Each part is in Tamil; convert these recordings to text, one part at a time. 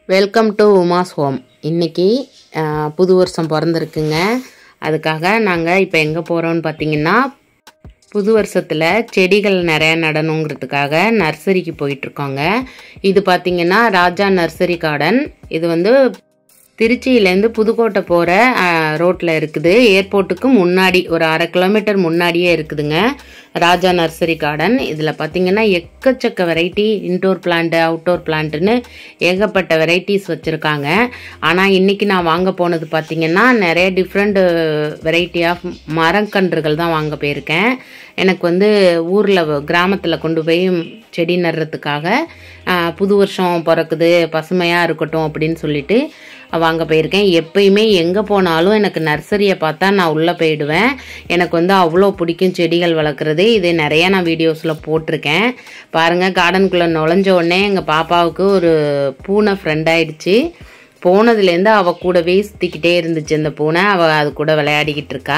வெல்கம் டு உமாஸ் ஹோம் இன்னைக்கு அஹ், புது வருஷம் பிறந்திருக்குங்க அதுக்காக நாங்கள் இப்போ எங்கே போகிறோம்னு பார்த்தீங்கன்னா புது வருஷத்தில் செடிகள் நிறைய நடணுங்கிறதுக்காக நர்சரிக்கு போயிட்டுருக்கோங்க இது பார்த்தீங்கன்னா ராஜா நர்சரி கார்டன் இது வந்து திருச்சியிலேருந்து புதுக்கோட்டை போகிற ரோட்டில் இருக்குது ஏர்போர்ட்டுக்கு முன்னாடி ஒரு அரை கிலோமீட்டர் முன்னாடியே இருக்குதுங்க ராஜா நர்சரி கார்டன் இதில் பார்த்தீங்கன்னா எக்கச்சக்க வெரைட்டி இன்டோர் பிளான்ட்டு அவுட்டோர் பிளான்ட்டுன்னு ஏகப்பட்ட வெரைட்டிஸ் வச்சுருக்காங்க ஆனால் இன்றைக்கி நான் வாங்க போனது பார்த்தீங்கன்னா நிறைய டிஃப்ரெண்ட் வெரைட்டி ஆஃப் மரக்கன்றுகள் தான் வாங்க போயிருக்கேன் எனக்கு வந்து ஊரில் கிராமத்தில் கொண்டு போய் செடி நடுறதுக்காக ஆஹ், புது வருஷம் பிறக்குது பசுமையாக இருக்கட்டும் அப்படின்னு சொல்லிட்டு வாங்க போயிருக்கேன் எப்பயுமே எங்கே போனாலும் எனக்கு நர்சரியை பார்த்தா நான் உள்ளே போயிடுவேன் எனக்கு வந்து அவ்வளோ பிடிக்கும் செடிகள் வளர்க்குறது இது நிறைய நான் வீடியோஸில் போட்டிருக்கேன் பாருங்கள் கார்டனுக்குள்ளே நுழைஞ்ச உடனே எங்கள் பாப்பாவுக்கு ஒரு பூனை ஃப்ரெண்ட் ஆயிடுச்சு போனதுலேருந்து அவள் கூடவே சுற்றிக்கிட்டே இருந்துச்சு அந்த பூனை அவள் அது கூட விளையாடிக்கிட்டு இருக்கா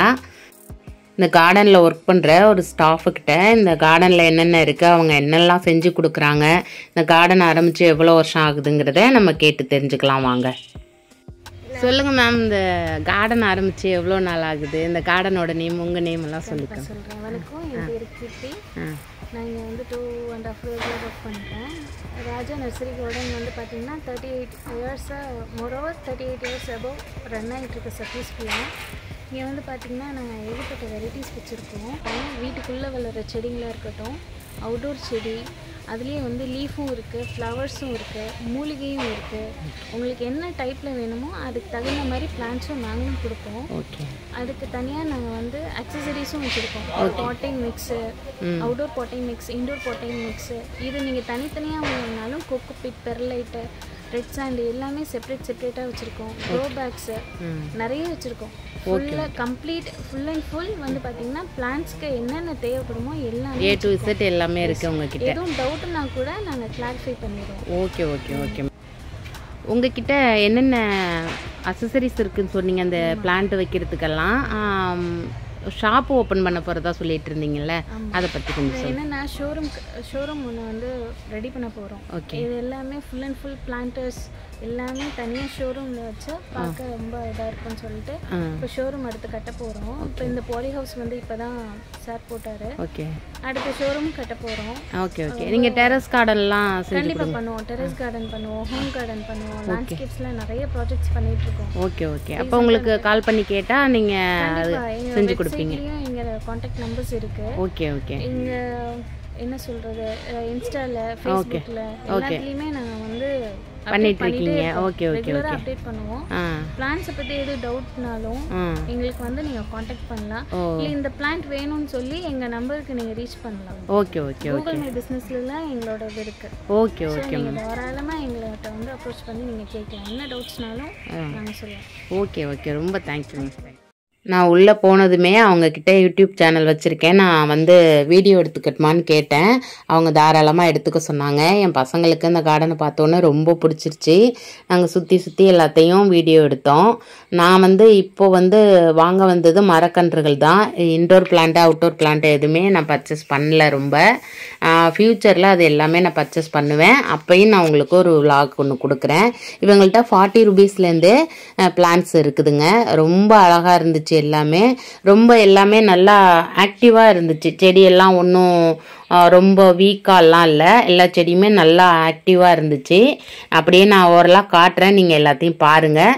இந்த கார்டனில் ஒர்க் பண்ணுற ஒரு ஸ்டாஃபுக்கிட்ட இந்த கார்டனில் என்னென்ன இருக்குது அவங்க என்னெல்லாம் செஞ்சு கொடுக்குறாங்க இந்த கார்டன் ஆரம்பித்து எவ்வளோ வருஷம் ஆகுதுங்கிறத நம்ம கேட்டு தெரிஞ்சுக்கலாம் வாங்க சொல்லுங்கள் மேம் இந்த கார்டன் ஆரம்பித்து எவ்வளோ நாள் ஆகுது இந்த கார்டனோட நேம் உங்கள் நேம் எல்லாம் சொல்லிக்கோங்க சொல்கிறேன் வணக்கம் என் பேர் கீர்த்தி நான் இங்கே வந்து டூ அண்ட் ஆஃப் இயர்ஸாக ஒர்க் பண்ணுறேன் ராஜா நர்சரி கார்டன் வந்து பார்த்தீங்கன்னா தேர்ட்டி எயிட் இயர்ஸாக moreover thirty eight years above run ஆகிட்டு இருக்க சர்வீஸ்குள்ளேயும் இங்கே வந்து பார்த்திங்கன்னா நாங்கள் ஏகப்பட்ட வெரைட்டிஸ் வச்சுருக்கோம் வீட்டுக்குள்ளே வளர்கிற செடிங்களாக இருக்கட்டும் அவுட்டோர் செடி அதுலேயே வந்து லீஃபும் இருக்குது ஃப்ளவர்ஸும் இருக்குது மூலிகையும் இருக்குது உங்களுக்கு என்ன டைப்பில் வேணுமோ அதுக்கு தகுந்த மாதிரி பிளான்ஸும் நாங்களும் கொடுப்போம் ஓகே அதுக்கு தனியாக நாங்கள் வந்து அக்சசரிஸும் வச்சுருக்கோம் potting mix outdoor potting mix indoor potting mix இது நீங்கள் தனித்தனியாக வாங்கினாலும் coco peat perlite red sand எல்லாமே செப்பரேட் செப்பரேட்டாக வச்சுருக்கோம் க்ரோ பேக்ஸு நிறைய வச்சுருக்கோம் ஃபுல்லாக கம்ப்ளீட் ஃபுல் அண்ட் ஃபுல் வந்து பார்த்தீங்கன்னா பிளான்ஸ்க்கு என்னென்ன தேவைப்படுமோ எல்லாமே ஏ டு இசட் எல்லாமே இருக்குது உங்ககிட்ட எதுவும் டவுட்னா கூட நாங்கள் கிளாரிஃபை பண்ணிடுவோம் ஓகே ஓகே ஓகே உங்ககிட்ட என்னென்ன அசசரிஸ் இருக்குன்னு சொன்னீங்க அந்த பிளான்ட் வைக்கிறதுக்கெல்லாம் ஷாப் ஓப்பன் பண்ண போகிறதா சொல்லிட்டு இருந்தீங்கல்ல அதை பற்றி கொஞ்சம் சொல்லுங்கள் என்னென்னா ஷோரூம் ஷோரூம் ஒன்று வந்து ரெடி பண்ண போகிறோம் ஓகே இது எல்லாமே ஃபுல் அண்ட் ஃபுல் பிளான்டர்ஸ் எல்லாமே தனியாக ஷோரூமில் வச்சு பார்க்க ரொம்ப இதாக இருக்கும்னு சொல்லிட்டு ஆ இப்போ ஷோரூம் அடுத்து கட்ட போகிறோம் இப்போ இந்த பாலி ஹவுஸ் வந்து இப்போ தான் சார் போட்டார் ஓகே அடுத்த ஷோரூம் கட்ட போகிறோம் ஓகே ஓகே நீங்கள் டெரஸ் கார்டன்லாம் செஞ்சு கண்டிப்பாக பண்ணுவோம் டெரஸ் கார்டன் பண்ணுவோம் ஹோம் கார்டன் பண்ணுவோம் லேண்ட்ஸ்கேப்ஸில் நிறைய ப்ராஜெக்ட்ஸ் பண்ணிட்டு இருக்கோம் ஓகே ஓகே அப்போ உங்களுக்கு கால் பண்ணி கேட்டால் நீங்கள் அது கண்டிப்பா, எங்க செஞ்சு கொடுப்பீங்க வெப்சைட்லேயும் எங்கள் காண்டாக்ட் நம்பர்ஸ் இருக்குது ஓகே ஓகே இங்க என்ன சொல்றது இன்ஸ்டால ஃபேஸ்புக்ல எல்லாத்துலயுமே நாங்க வந்து பண்ணிட்டு இருக்கீங்க ஓகே ஓகே ரெகுலரா அப்டேட் பண்ணுவோம் ஆ பிளான்ஸை பத்தி எது டவுட்னாலும் ஆ எங்களுக்கு வந்து நீங்க காண்டாக்ட் பண்ணலாம் ஓ இல்ல இந்த பிளான்ட் வேணும்னு சொல்லி எங்க நம்பருக்கு நீங்க ரீச் பண்ணலாம் okay okay okay Google my பிசினஸ்லாம் எங்களோட இது இருக்கு ஓகே ஸோ ஓகே நீங்க தாராளமா எங்கள்கிட்ட வந்து அப்ரோச் பண்ணி நீங்க கேட்கலாம் என்ன டவுட்ஸ்னாலும் நாங்க சொல்லுவோம் ஓகே ஓகே ரொம்ப தேங்க்யூ நான் உள்ளே போனதுமே அவங்கக்கிட்ட யூடியூப் சேனல் வச்சுருக்கேன் நான் வந்து வீடியோ எடுத்துக்கட்டுமான்னு கேட்டேன் அவங்க தாராளமாக எடுத்துக்க சொன்னாங்க என் பசங்களுக்கு இந்த கார்டனை பார்த்தோன்னே ரொம்ப பிடிச்சிருச்சு நாங்கள் சுற்றி சுற்றி எல்லாத்தையும் வீடியோ எடுத்தோம் நான் வந்து இப்போ வந்து வாங்க வந்தது மரக்கன்றுகள் தான் இன்டோர் பிளான்ட்டு அவுட்டோர் பிளான்ட்டு எதுவுமே நான் பர்ச்சேஸ் பண்ணல ரொம்ப ஃப்யூச்சரில் அது எல்லாமே நான் பர்ச்சேஸ் பண்ணுவேன் அப்பயும் நான் உங்களுக்கு ஒரு vlog ஒன்று கொடுக்குறேன் இவங்கள்ட்ட ஃபார்ட்டி ருபீஸ்லேருந்தே பிளான்ஸ் இருக்குதுங்க ரொம்ப அழகாக இருந்துச்சு எல்லாமே ரொம்ப எல்லாமே நல்லா ஆக்டிவாக இருந்துச்சு செடியெல்லாம் ஒன்றும் ரொம்ப வீக்காலாம் இல்லை எல்லா செடியுமே நல்லா ஆக்டிவாக இருந்துச்சு அப்படியே நான் ஓரலாக காட்டுறேன் நீங்கள் எல்லாத்தையும் பாருங்கள்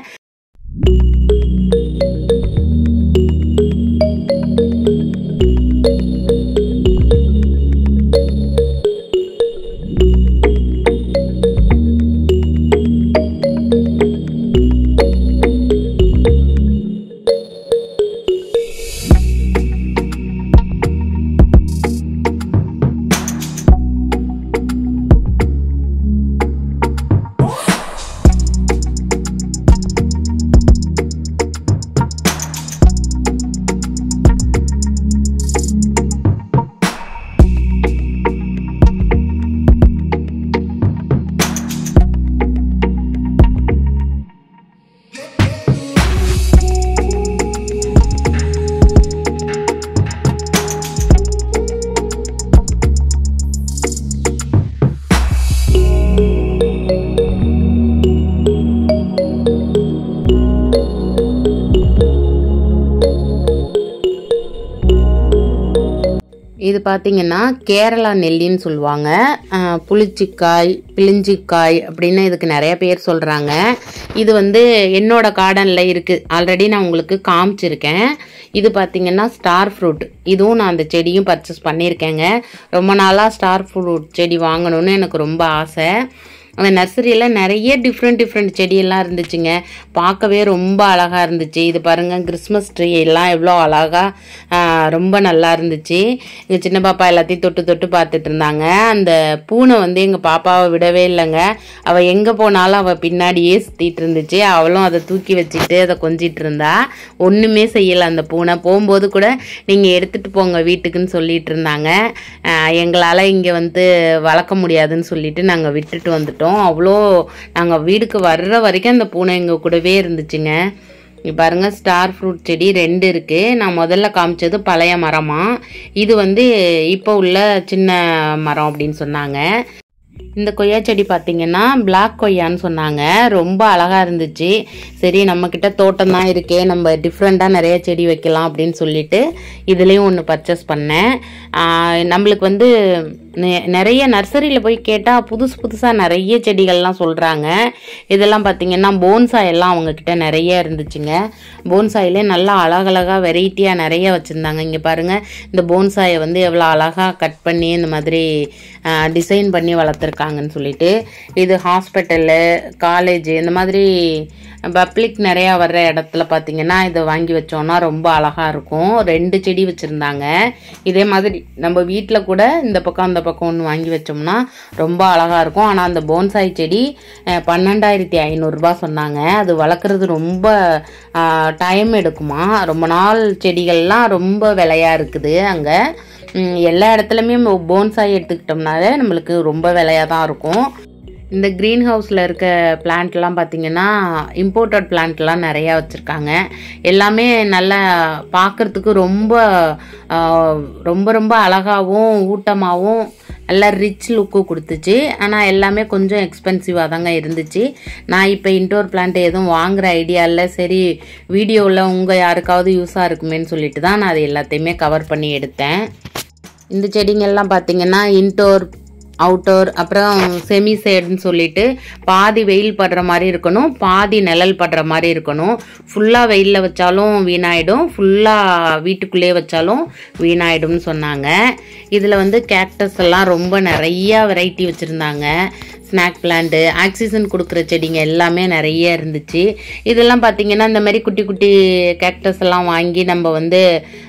இது பார்த்தீங்கன்னா கேரளா நெல்லின்னு சொல்லுவாங்க அஹ், புளிச்சிக்காய் பிழிஞ்சிக்காய் அப்படின்னு இதுக்கு நிறைய பேர் சொல்கிறாங்க இது வந்து என்னோட கார்டனில் இருக்குது ஆல்ரெடி நான் உங்களுக்கு காமிச்சிருக்கேன் இது பார்த்தீங்கன்னா ஸ்டார் ஃப்ரூட் இதுவும் நான் அந்த செடியும் பர்ச்சேஸ் பண்ணியிருக்கேங்க ரொம்ப நாளாக ஸ்டார் ஃப்ரூட் செடி வாங்கணும்னு எனக்கு ரொம்ப ஆசை அந்த நர்சரியில் நிறைய டிஃப்ரெண்ட் டிஃப்ரெண்ட் செடியெல்லாம் இருந்துச்சுங்க பார்க்கவே ரொம்ப அழகாக இருந்துச்சு இது பாருங்கள் கிறிஸ்மஸ் ட்ரீ எல்லாம் எவ்வளோ அழகாக ரொம்ப நல்லா இருந்துச்சு எங்கள் சின்ன பாப்பா எல்லாத்தையும் தொட்டு தொட்டு பார்த்துட்டு இருந்தாங்க அந்த பூனை வந்து எங்கள் பாப்பாவை விடவே இல்லைங்க அவள் எங்கே போனாலும் அவள் பின்னாடியே சுற்றிட்டு இருந்துச்சு அவளும் அதை தூக்கி வச்சுட்டு அதை கொஞ்சிட்டு இருந்தா ஒன்றுமே செய்யலை அந்த பூனை போகும்போது கூட நீங்கள் எடுத்துகிட்டு போங்க வீட்டுக்குன்னு சொல்லிட்டு இருந்தாங்க எங்களால் இங்கே வந்து வளர்க்க முடியாதுன்னு சொல்லிட்டு நாங்கள் விட்டுட்டு வந்துட்டோம் அவ்வளோ நாங்கள் வீட்டுக்கு வர்ற வரைக்கும் அந்த பூனை எங்கள் கூடவே இருந்துச்சுங்க இங்க பாருங்க ஸ்டார் ஃப்ரூட் செடி ரெண்டு இருக்கு நான் முதல்ல காமிச்சது பழைய மரமா இது வந்து இப்போ உள்ள சின்ன மரம் அப்படின்னு சொன்னாங்க இந்த கொய்யா செடி பார்த்தீங்கன்னா பிளாக் கொய்யான்னு சொன்னாங்க ரொம்ப அழகாக இருந்துச்சு சரி நம்மக்கிட்ட தோட்டம் தான் இருக்கே நம்ம டிஃப்ரெண்ட்டாக நிறைய செடி வைக்கலாம் அப்படின்னு சொல்லிட்டு இதுலேயும் ஒன்று பர்ச்சேஸ் பண்ணேன் ஆஹ் நம்மளுக்கு வந்து நெ- நிறைய நர்சரியில் போய் கேட்டால் புதுசு புதுசாக நிறைய செடிகள்லாம் சொல்கிறாங்க இதெல்லாம் பார்த்தீங்கன்னா போன்சாய் எல்லாம் அவங்கக்கிட்ட நிறைய இருந்துச்சுங்க போன்சாயிலே நல்லா அழகழகாக வெரைட்டியாக நிறைய வச்சுருந்தாங்க இங்கே பாருங்கள் இந்த போன்சாயை வந்து எவ்வளோ அழகாக கட் பண்ணி இந்த மாதிரி டிசைன் பண்ணி வளர்த்துருக்காங்கன்னு சொல்லிட்டு இது ஹாஸ்பிட்டலு காலேஜ் இந்த மாதிரி பப்ளிக் நிறையா வர்ற இடத்துல பார்த்தீங்கன்னா இதை வாங்கி வச்சோன்னா ரொம்ப அழகாக இருக்கும் ரெண்டு செடி வச்சுருந்தாங்க இதே மாதிரி நம்ம வீட்டில் கூட இந்த பக்கம் அந்த பக்கம் ஒன்று வாங்கி வச்சோம்னா ரொம்ப அழகாக இருக்கும் ஆனால் அந்த போன்சாய் செடி அஹ், பன்னெண்டாயிரத்தி ஐநூறுரூபா சொன்னாங்க அது வளர்க்குறது ரொம்ப டைம் எடுக்குமா ரொம்ப நாள் செடிகள்லாம் ரொம்ப விலையா இருக்குது அங்கே எல்லா இடத்துலையுமே போன்சாய் எடுத்துக்கிட்டோம்னாலே நம்மளுக்கு ரொம்ப விலையாக தான் இருக்கும் இந்த க்ரீன் ஹவுஸில் இருக்க பிளான்ட்லாம் பார்த்தீங்கன்னா இம்போர்ட்டட் பிளான்ட்லாம் நிறையா வச்சுருக்காங்க எல்லாமே நல்லா பார்க்குறதுக்கு ரொம்ப ஆஹ், ரொம்ப ரொம்ப அழகாகவும் ஊட்டமாகவும் நல்லா ரிச் லுக்கு கொடுத்துச்சு ஆனால் எல்லாமே கொஞ்சம் எக்ஸ்பென்சிவாக தாங்க இருந்துச்சு நான் இப்போ இன்டோர் பிளான்ட் எதுவும் வாங்குற ஐடியா இல்லை சரி வீடியோவில் உங்கள் யாருக்காவது யூஸாக இருக்குமேன்னு சொல்லிட்டு தான் நான் அது எல்லாத்தையுமே கவர் பண்ணி எடுத்தேன் இந்த செடிங்கெல்லாம் பார்த்தீங்கன்னா இன்டோர் அவுட்டோர் அப்புறம் செமி சேடுன்னு சொல்லிட்டு பாதி வெயில் படுற மாதிரி இருக்கணும் பாதி நிழல் படுற மாதிரி இருக்கணும் ஃபுல்லாக வெயிலில் வச்சாலும் வீணாயிடும் ஃபுல்லாக வீட்டுக்குள்ளேயே வச்சாலும் வீணாயிடும்னு சொன்னாங்க இதில் வந்து கேக்டஸ் எல்லாம் ரொம்ப நிறைய வெரைட்டி வச்சுருந்தாங்க ஸ்நாக் பிளான்ட்டு ஆக்சிஜன் கொடுக்குற செடிங்க எல்லாமே நிறைய இருந்துச்சு இதெல்லாம் பார்த்தீங்கன்னா இந்த மாதிரி குட்டி குட்டி கேக்டஸ் எல்லாம் வாங்கி நம்ம வந்து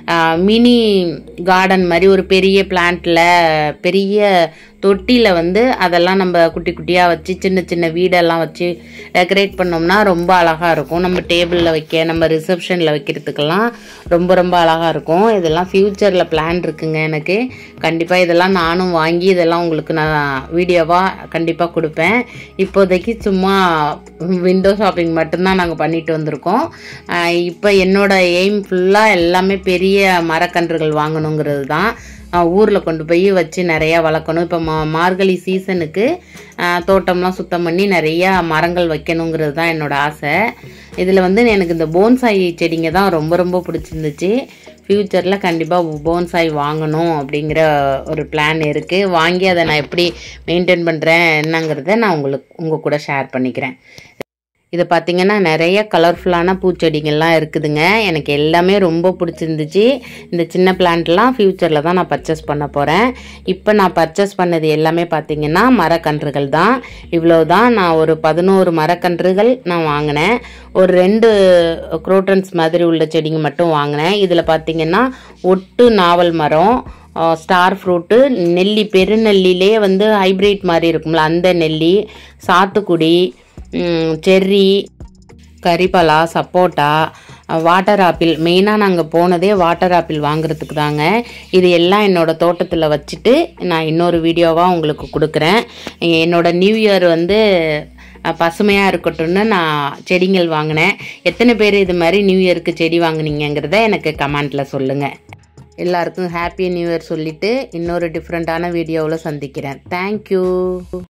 மினி கார்டன் மாதிரி ஒரு பெரிய பிளான்ட்டில் பெரிய தொட்டியில் வந்து அதெல்லாம் நம்ம குட்டி குட்டியாக வச்சு சின்ன சின்ன வீடெல்லாம் வச்சு டெக்கரேட் பண்ணோம்னா ரொம்ப அழகாக இருக்கும் நம்ம டேபிளில் வைக்க நம்ம ரிசப்ஷனில் வைக்கிறதுக்கெல்லாம் ரொம்ப ரொம்ப அழகாக இருக்கும் இதெல்லாம் ஃப்யூச்சரில் பிளான் இருக்குங்க எனக்கு கண்டிப்பாக இதெல்லாம் நானும் வாங்கி இதெல்லாம் உங்களுக்கு நான் வீடியோவாக கண்டிப்பாக கொடுப்பேன் இப்போதைக்கு சும்மா விண்டோ ஷாப்பிங் மட்டும்தான் நாங்கள் பண்ணிட்டு வந்திருக்கோம் இப்போ என்னோட எய்ம் ஃபுல்லாக எல்லாமே பெரிய மரக்கன்றுகள் வாங்கணுங்கிறது தான் ஊரில் கொண்டு போய் வச்சு நிறையா வளர்க்கணும் இப்போ மா மார்கழி சீசனுக்கு ஆஹ், தோட்டம்லாம் சுத்தம் பண்ணி நிறையா மரங்கள் வைக்கணுங்கிறது தான் என்னோட ஆசை இதில் வந்து எனக்கு இந்த போன்சாய் செடிங்க தான் ரொம்ப ரொம்ப பிடிச்சிருந்துச்சு ஃப்யூச்சரில் கண்டிப்பாக போன்சாய் வாங்கணும் அப்படிங்கிற ஒரு பிளான் இருக்குது வாங்கி அதை நான் எப்படி மெயின்டைன் பண்ணுறேன் என்னங்கிறத நான் உங்களுக்கு உங்கள் கூட ஷேர் பண்ணிக்கிறேன் இது பார்த்தீங்கன்னா நிறைய கலர்ஃபுல்லான பூச்செடிங்கள்லாம் இருக்குதுங்க எனக்கு எல்லாமே ரொம்ப பிடிச்சிருந்துச்சு இந்த சின்ன பிளான்ட்லாம் ஃப்யூச்சரில் தான் நான் பர்ச்சேஸ் பண்ண போகிறேன் இப்போ நான் பர்ச்சேஸ் பண்ணது எல்லாமே பார்த்தீங்கன்னா மரக்கன்றுகள் தான் இவ்வளோ தான் நான் ஒரு பதினோரு மரக்கன்றுகள் நான் வாங்கினேன் ஒரு ரெண்டு குரோட்டன்ஸ் மாதிரி உள்ள செடிங்க மட்டும் வாங்கினேன் இதில் பார்த்தீங்கன்னா ஒட்டு நாவல் மரம் ஸ்டார் ஃப்ரூட்டு நெல்லி பெருநெல்லிலே வந்து ஹைப்ரிட் மாதிரி இருக்கும்ல அந்த நெல்லி சாத்துக்குடி ம், செர்ரி கரிபலா சப்போட்டா வாட்டர் ஆப்பிள் மெயினாக நாங்கள் போனதே வாட்டர் ஆப்பிள் வாங்குறதுக்கு தாங்க இது எல்லாம் என்னோட தோட்டத்தில் வச்சுட்டு நான் இன்னொரு வீடியோவாக உங்களுக்கு கொடுக்குறேன் என்னோட நியூ இயர் வந்து பசுமையாக இருக்கட்டும்னு நான் செடிகள் வாங்கினேன் எத்தனை பேர் இது மாதிரி நியூ இயருக்கு செடி வாங்குனீங்கங்கிறத எனக்கு கமெண்ட்டில் சொல்லுங்கள் எல்லாருக்கும் ஹாப்பி நியூ இயர் சொல்லிவிட்டு இன்னொரு டிஃப்ரெண்ட்டான வீடியோவில் சந்திக்கிறேன் தேங்க்யூ